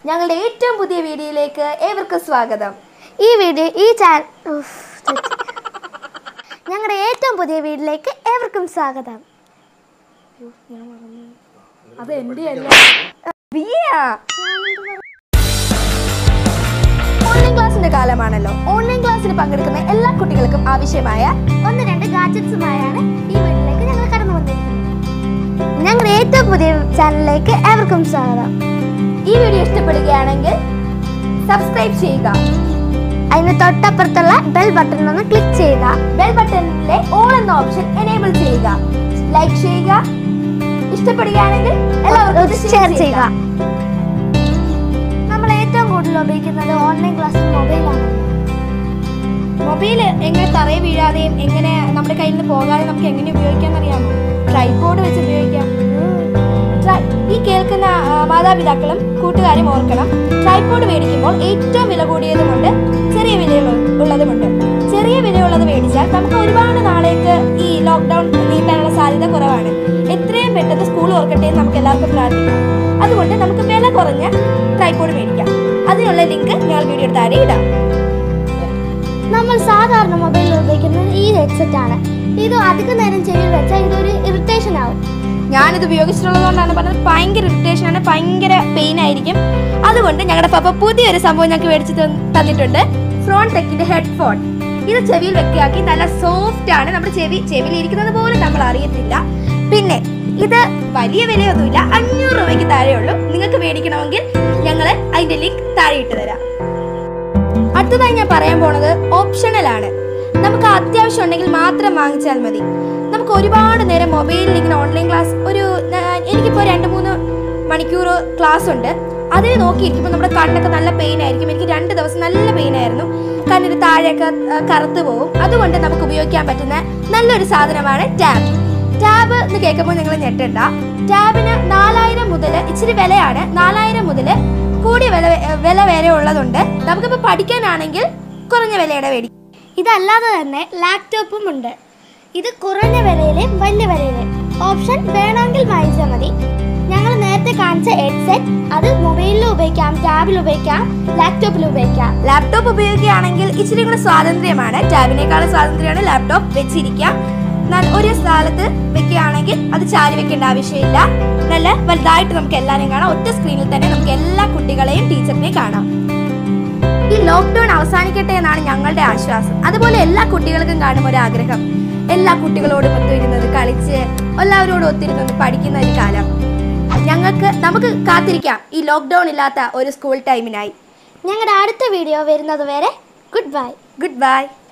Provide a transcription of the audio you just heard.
ഞങ്ങളുടെ ഏറ്റവും പുതിയ വീഡിയോയിലേക്ക് ഏവർക്കും സ്വാഗതം ഈ വീഡിയോ ഈ ചാനൽ ഞങ്ങളുടെ ഏറ്റവും പുതിയ വീട്ടിലേക്ക് ഏവർക്കും സ്വാഗതം അത് എൻ്റെ അല്ല ബിയാ ഓൺലൈൻ ക്ലാസ്സിന്റെ കാലമാണല്ലോ ഓൺലൈൻ ക്ലാസ്സിൽ പങ്കെടുക്കുന്ന എല്ലാ കുട്ടികൾക്കും ആവശ്യമായ ഒന്ന് രണ്ട് ഗാഡ്ജറ്റ്സുമായാണ് ഈ വീട്ടിലേക്ക് ഞങ്ങൾ കടന്നു വന്നിരിക്കുന്നത് ഞങ്ങളുടെ ഏറ്റവും പുതിയ ചാനലിലേക്ക് ഏവർക്കും സ്വാഗതം ഈ വീഡിയോ ഇഷ്ടപ്പെടുകയാണെങ്കിൽ സബ്സ്ക്രൈബ് ചെയ്യുക അതിന് തൊട്ടപ്പുറത്തുള്ള ബെൽ ബട്ടൺ ഒന്ന് ക്ലിക്ക് ചെയ്യുക ബെൽ ബട്ടണിലെ ഓൾ എന്ന ഓപ്ഷൻ എനേബിൾ ചെയ്യുക ലൈക്ക് ചെയ്യുക ഇഷ്ടപ്പെടുകയാണെങ്കിൽ എല്ലാവർക്കും ഇത് ഷെയർ ചെയ്യുക നമ്മൾ ഏറ്റവും കൂടുതൽ ഉപയോഗിക്കുന്നത് ഓൺലൈൻ ക്ലാസ്സിൽ മൊബൈലാണ് മൊബൈൽ എങ്ങനെ തറയെ വീഴാതെയും എങ്ങനെ നമ്മുടെ കയ്യിൽ നിന്ന് പോകാതെ നമുക്ക് എങ്ങനെ ഉപയോഗിക്കാൻ അറിയാമോ ട്രൈപോഡ് വെച്ച് ഉപയോഗിക്കാം ട്രൈ- ഈ കേൾക്കുന്ന ആ, മാതാപിതാക്കളും കൂട്ടുകാരും ഓർക്കണം ട്രൈപോഡ് മേടിക്കുമ്പോൾ ഏറ്റവും വില കൂടിയതുമുണ്ട് ചെറിയ വിലയുള്ള ഉള്ളതുമുണ്ട് ചെറിയ വിലയുള്ളത് മേടിച്ചാൽ നമുക്ക് ഒരുപാട് നാളേക്ക് ഈ ലോക്ക്ഡൗൺ നീട്ടാനുള്ള സാധ്യത കുറവാണ് എത്രയും പെട്ടെന്ന് സ്കൂൾ ഓർക്കട്ടെ എന്ന് നമുക്ക് എല്ലാവർക്കും പ്രാർത്ഥിക്കാം അതുകൊണ്ട് നമുക്ക് വില കുറഞ്ഞ ട്രൈപോഡ് മേടിക്കാം അതിനുള്ള ലിങ്ക് ഞങ്ങൾ വീഡിയോ താഴെ ഇടാം നമ്മൾ സാധാരണ മൊബൈലിൽ ഉപയോഗിക്കുന്നത് ഈ ഹെഡ്സെറ്റ് ആണ് ഇത് അധിക നേരം ചെവിയിൽ വെച്ചാൽ ഇതൊരു ഇറിറ്റേഷൻ ആവും ഞാനിത് ഉപയോഗിച്ചിട്ടുള്ളതുകൊണ്ടാണ് പറഞ്ഞത് ഭയങ്കര ഇറിറ്റേഷൻ ആണ് ഭയങ്കര പെയിൻ ആയിരിക്കും അതുകൊണ്ട് ഞങ്ങളുടെ പപ്പ പുതിയൊരു സംഭവം ഞങ്ങൾക്ക് മേടിച്ച് തന്ന് തന്നിട്ടുണ്ട് ഫ്രോൺ ടെക്കിന്റെ ഹെഡ്ഫോൺ ഇത് ചെവിയിൽ വെക്കാക്കി നല്ല സോഫ്റ്റ് ആണ് നമ്മുടെ ചെവി ചെവിയിൽ ഇരിക്കുന്നത് പോലും നമ്മൾ അറിയത്തില്ല പിന്നെ ഇത് വലിയ വിലയൊന്നുമില്ല അഞ്ഞൂറ് രൂപയ്ക്ക് താഴെയുള്ളൂ നിങ്ങൾക്ക് മേടിക്കണമെങ്കിൽ ഞങ്ങൾ അതിന്റെ ലിങ്ക് താഴെ ഇട്ട് തരാം അടുത്തതായി ഞാൻ പറയാൻ പോണത് ഓപ്ഷണൽ ആണ് നമുക്ക് അത്യാവശ്യം ഉണ്ടെങ്കിൽ മാത്രം വാങ്ങിച്ചാൽ മതി നമുക്ക് ഒരുപാട് നേരം മൊബൈലിൽ ഇങ്ങനെ ഓൺലൈൻ ക്ലാസ് ഒരു ഞാൻ- എനിക്കിപ്പോൾ രണ്ട് മൂന്ന് മണിക്കൂർ ക്ലാസ് ഉണ്ട് അതിന് നോക്കിയിരിക്കുമ്പോൾ നമ്മുടെ കണ്ണൊക്കെ നല്ല പെയിൻ ആയിരിക്കും എനിക്ക് രണ്ട് ദിവസം നല്ല പെയിൻ ആയിരുന്നു കണ്ണിന് താഴെയൊക്കെ ആ, കറുത്ത് പോകും അതുകൊണ്ട് നമുക്ക് ഉപയോഗിക്കാൻ പറ്റുന്ന നല്ലൊരു സാധനമാണ് ടാബ് ടാബ് എന്ന് കേൾക്കുമ്പോൾ നിങ്ങൾ ഞെട്ടണ്ട ടാബിന് നാലായിരം മുതൽ ഇച്ചിരി വിലയാണ് നാലായിരം മുതൽ കൂടിയ വില വില വരെ ഉള്ളതുണ്ട് നമുക്കിപ്പോൾ പഠിക്കാനാണെങ്കിൽ കുറഞ്ഞ വിലയുടെ മേടിക്കും ഇതല്ലാതെ തന്നെ ലാപ്ടോപ്പും ഉണ്ട് ഇത് കുറഞ്ഞ വിലയിലെ വലിയ വിലയിലെ ഓപ്ഷൻ വേണമെങ്കിൽ വാങ്ങിച്ചാൽ മതി ഞങ്ങൾ നേരത്തെ കാണിച്ച ഹെഡ്സെറ്റ് അത് മൊബൈലിൽ ഉപയോഗിക്കാം ടാബിൽ ഉപയോഗിക്കാം ലാപ്ടോപ്പിൽ ഉപയോഗിക്കാം ലാപ്ടോപ്പ് ഉപയോഗിക്കുകയാണെങ്കിൽ ഇച്ചിരി കൂടെ സ്വാതന്ത്ര്യമാണ് ടാബിനേക്കാളും സ്വാതന്ത്ര്യമാണ് ലാപ്ടോപ്പ് വെച്ചിരിക്കാം എന്നാൽ ഒരു സ്ഥലത്ത് വെക്കുകയാണെങ്കിൽ അത് ചാരി വെക്കേണ്ട ആവശ്യമില്ല നല്ല വലുതായിട്ട് നമുക്ക് എല്ലാവരെയും കാണാം ഒറ്റ സ്ക്രീനിൽ തന്നെ നമുക്ക് എല്ലാ കുട്ടികളെയും ടീച്ചറിനെയും കാണാം ഈ ലോക്ക്ഡൌൺ അവസാനിക്കട്ടെ എന്നാണ് ഞങ്ങളുടെ ആശ്വാസം അതുപോലെ എല്ലാ കുട്ടികൾക്കും കാണും ഒരു ആഗ്രഹം എല്ലാ കുട്ടികളോടും ഒത്തിരുന്നത് കളിച്ച് എല്ലാവരോടും ഒത്തിരുന്നത് പഠിക്കുന്ന ഒരു കാലം ഞങ്ങൾക്ക് നമുക്ക് കാത്തിരിക്കാം ഈ ലോക്ക്ഡൌൺ ഇല്ലാത്ത ഒരു സ്കൂൾ ടൈമിനായി ഞങ്ങളുടെ അടുത്ത വീഡിയോ വരുന്നത് വരെ ഗുഡ് ബൈ ഗുഡ് ബൈ